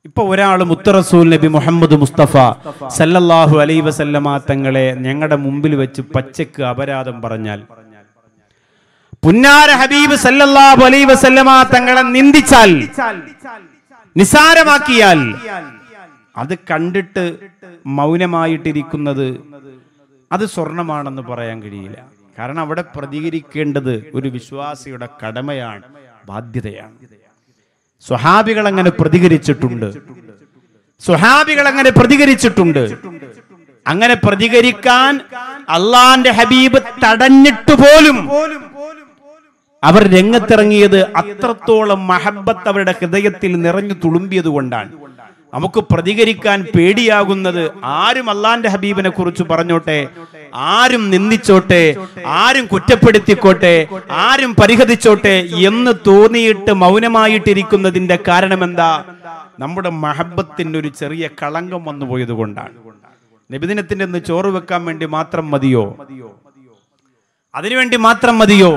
ഇപ്പൊ ഒരാൾ മുത്തറസൂൽ നബി മുഹമ്മദ് മുസ്തഫ സല്ലല്ലാഹു അലൈ വസല്ലമ തങ്ങളെ ഞങ്ങളുടെ മുമ്പിൽ വെച്ച് പച്ചക്ക് അപരാധം പറഞ്ഞാൽ പുന്നാര ഹബീബ് സല്ലല്ലാഹു അലൈ വസല്ലമ തങ്ങളെ നിന്ദിച്ചാൽ നിസാരമാക്കിയാൽ അത് കണ്ടിട്ട് മൗനമായിട്ടിരിക്കുന്നത് അത് സ്വർണമാണെന്ന് പറയാൻ കഴിയില്ല കാരണം അവിടെ പ്രതികരിക്കേണ്ടത് ഒരു വിശ്വാസിയുടെ കടമയാണ് ബാധ്യതയാണ് സ്വഹാബികൾ അങ്ങനെ പ്രതികരിച്ചിട്ടുണ്ട് സ്വഹാബികൾ അങ്ങനെ പ്രതികരിച്ചിട്ടുണ്ട് അങ്ങനെ പ്രതികരിക്കാൻ അള്ളാന്റെ ഹബീബ് തടഞ്ഞിട്ട് പോലും അവർ രംഗത്തിറങ്ങിയത് അത്രത്തോളം മഹബത്ത് അവരുടെ ഹൃദയത്തിൽ നിറഞ്ഞു തുളുമ്പിയത് കൊണ്ടാണ് നമുക്ക് പ്രതികരിക്കാൻ പേടിയാകുന്നത് ആരും അള്ളാന്റെ ഹബീബിനെ കുറിച്ച് പറഞ്ഞോട്ടെ ആരും നിന്ദിച്ചോട്ടെ ആരും കുറ്റപ്പെടുത്തിക്കോട്ടെ ആരും പരിഹരിച്ചോട്ടെ എന്ന് തോന്നിയിട്ട് മൗനമായിട്ടിരിക്കുന്നതിന്റെ കാരണം എന്താ നമ്മുടെ മഹബത്തിന് ഒരു ചെറിയ കളങ്കം വന്നു പോയത് കൊണ്ടാണ് നബിദിനത്തിന്റെ ഒന്ന് ചോറ് വെക്കാൻ വേണ്ടി മാത്രം മതിയോ അതിനുവേണ്ടി മാത്രം മതിയോ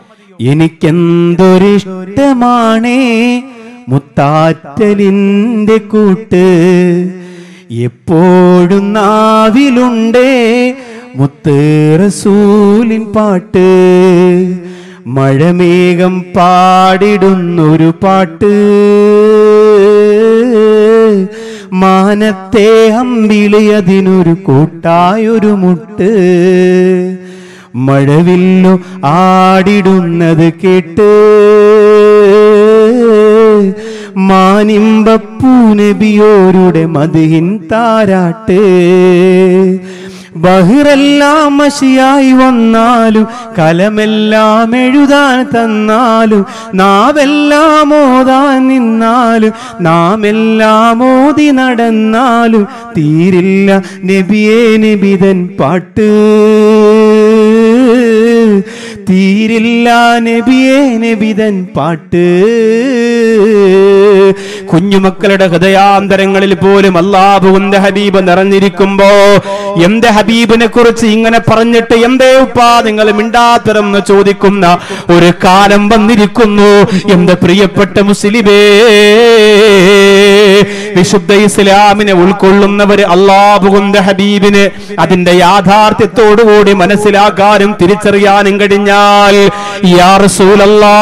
എനിക്കെന്തൊരിഷ്ടമാണേ മുത്താറ്റലിന്റെ കൂട്ട് എപ്പോഴും നാവിലുണ്ടേ മുത്ത് റസൂലിൻ പാട്ട് മഴമേഘം പാടിടുന്നൊരു പാട്ട് മാനത്തെ അമ്പിളി അതിനൊരു കൂട്ടായൊരു മുട്ട് മഴവില്ലു ആടിടുന്നത് കേട്ട് മാനിമ്പപ്പൂനബിയോരുടെ മതിഹിൻ താരാട്ട് ബഹിറെല്ലാം മഷിയായി വന്നാലും കലമെല്ലാം എഴുതാൻ തന്നാലും നാവെല്ലാം ഓതാൻ നിന്നാലും നാം എല്ലാം ഓതി നടന്നാലും തീരില്ല നബിയേ നബിതൻ പാട്ട് തീരില്ല നബിയേ നബിതൻ പാട്ട് കുഞ്ഞുമക്കളുടെ ഹൃദയാന്തരങ്ങളിൽ പോലും അള്ളാഹുവിന്റെ ഹബീബ് നിറഞ്ഞിരിക്കുമ്പോ എന്റെ ഹബീബിനെ കുറിച്ച് ഇങ്ങനെ പറഞ്ഞിട്ട് എന്തേ ഉപ്പാ നിങ്ങൾ മിണ്ടാത്തരെന്ന് ചോദിക്കുന്ന ഒരു കാലം വന്നിരിക്കുന്നു എന്റെ പ്രിയപ്പെട്ട മുസ്ലിമേ വിശുദ്ധ ഇസ്ലാമിനെ ഉൾക്കൊള്ളുന്നവര് അള്ളാഹുവിന്റെ ഹബീബിന് അതിന്റെ യാഥാർത്ഥ്യത്തോടുകൂടി മനസ്സിലാക്കാനും തിരിച്ചറിയാനും കഴിഞ്ഞാൽ യാ റസൂലല്ലാ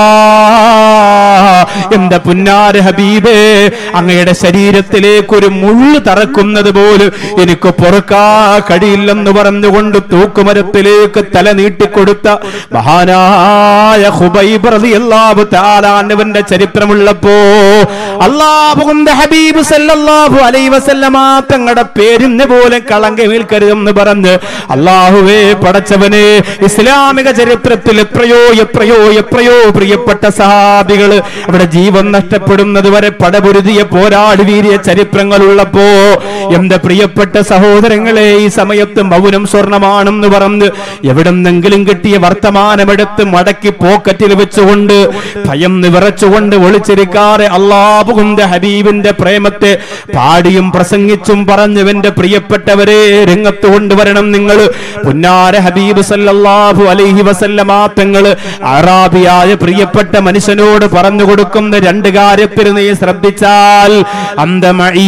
എന്റെ പുന്നാര ഹബീബേ അങ്ങയുടെ ശരീരത്തിലേക്ക് ഒരു മുള്ളു തറക്കുന്നത് പോലും എനിക്ക് പൊറുക്കാ കഴിയില്ലെന്ന് പറഞ്ഞുകൊണ്ട് തൂക്കുമരത്തിലേക്ക് തല നീട്ടിക്കൊടുത്ത മഹാനായ ഹുബൈബ് റളിയല്ലാഹു തആലാന്റെ ചരിത്രമുള്ളപ്പോ അള്ളാഹുവിന്റെ ഹബീബ് സല്ലല്ലാഹു അലൈഹി വസല്ലമ തങ്ങളുടെ പേരിന് പോലും കളങ്കമേൽക്കരുതെന്ന് പറഞ്ഞ് അള്ളാഹുവേ പടച്ചവനെ ഇസ്ലാമിക ചരിത്രത്തിൽ എത്രയോ എത്രയോ എത്രയോ പ്രിയപ്പെട്ട സഹാബികൾ അവിടെ ജീവൻ നഷ്ടപ്പെടുന്നത് വരെ പടപൊരുതിയ പോരാടി വീരിയ ചരിത്രങ്ങൾ ഉള്ളപ്പോ എന്റെ പ്രിയപ്പെട്ട സഹോദരങ്ങളെ ഈ സമയത്ത് മൗനം സ്വർണമാണെന്ന് പറഞ്ഞ് എവിടെന്നെങ്കിലും കിട്ടിയ വർത്തമാനമെടുത്ത് മടക്കി പോക്കറ്റിൽ വെച്ചുകൊണ്ട് ഭയം വിറച്ചുകൊണ്ട് ഒളിച്ചിരിക്കാറെ അള്ളാഹുവിന്റെ ഹബീബിന്റെ പ്രേമത്തെ പാടിയും പ്രസംഗിച്ചും പറഞ്ഞു എന്റെ പ്രിയപ്പെട്ടവരെ രംഗത്ത് കൊണ്ടുവരണം നിങ്ങൾ പുന്നാര ഹബീബ് സല്ലല്ലാഹു അലൈഹി വസല്ലമ തങ്ങള് അറാബിയായ പ്രിയപ്പെട്ട മനുഷ്യനോട് പറഞ്ഞു കൊടുക്കുന്ന രണ്ട് കാര്യത്തിൽ നീ ശ്രദ്ധിച്ചാൽ അന്തമഴീ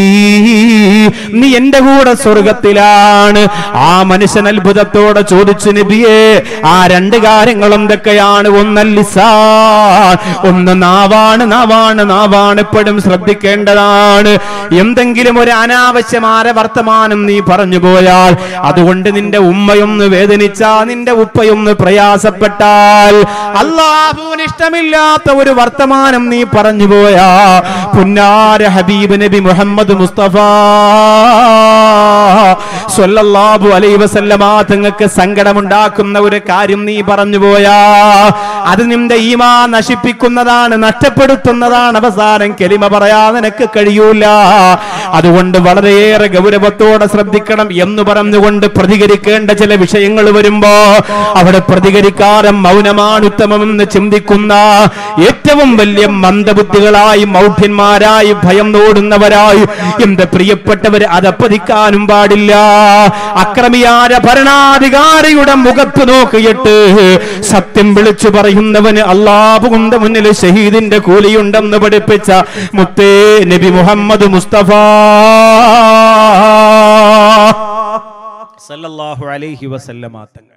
നീ എന്റെ കൂടെ സ്വർഗത്തിലാണ് ആ മനുഷ്യൻ അത്ഭുതത്തോടെ ചോദിച്ചു നബിയേ ആ രണ്ട് കാര്യങ്ങൾ എന്തൊക്കെയാണ് ഒന്നല്ലിസാൻ ഒന്ന് നാവാണ് നാവാണ് നാവാണ് എപ്പോഴും ശ്രദ്ധിക്കേണ്ടതാണ് എന്തെങ്കിലും ഒരു അനാവശ്യമായ വർത്തമാനം നീ പറഞ്ഞു പോയാൽ അതുകൊണ്ട് നിന്റെ ഉമ്മയൊന്ന് വേദനിച്ചാ നിന്റെ ഉപ്പയൊന്ന് പ്രയാസപ്പെട്ടാൽ അള്ളാഹുവിന് ഇഷ്ടമില്ലാത്ത ഒരു വർത്തമാനം നീ പറഞ്ഞു പോയാ പുന്നാര ഹബീബ് നബി മുഹമ്മദ് മുസ്തഫ സ്വല്ലല്ലാഹു അലൈഹി വസല്ലമ തങ്ങൾക്ക് സങ്കടമുണ്ടാക്കുന്ന ഒരു കാര്യം നീ പറഞ്ഞു പോയാ അത് നിന്റെ ഈമാ നശിപ്പിക്കുന്നതാണ് നഷ്ടപ്പെടുത്തുന്നതാണ് അവസാനം കെലിമ പറയാ നിനക്ക് കഴിയൂല അതുകൊണ്ട് വളരെയേറെ ഗൗരവത്തോടെ ശ്രദ്ധിക്കണം എന്ന് പറഞ്ഞുകൊണ്ട് പ്രതികരിക്കേണ്ട ചില വിഷയങ്ങൾ വരുമ്പോ അവിടെ പ്രതികരിക്കാതെ മൗനമാണ് ഉത്തമമെന്ന് ചിന്തിക്കുന്ന ഏറ്റവും വലിയ മന്ദബുദ്ധികളായി മൗഢ്യന്മാരായി ഭയം നോടുന്നവരായി എന്റെ പ്രിയപ്പെട്ടവർ അതപ്പതിക്കാനും പാടില്ല അക്രമിയാര ഭരണാധികാരിയുടെ മുഖത്ത് നോക്കിയിട്ട് സത്യം വിളിച്ചു പറയുന്നവന് അള്ളാഹുവിന്റെ മുന്നിൽ ഷഹീദിന്റെ കൂലിയുണ്ടെന്ന് പഠിപ്പിച്ച പഠിപ്പിച്ച മുത്തേ നബി മുഹമ്മദ് മുസ്തഫ സല്ലല്ലാഹു അലൈഹി വസല്ലമ തങ്ങൾ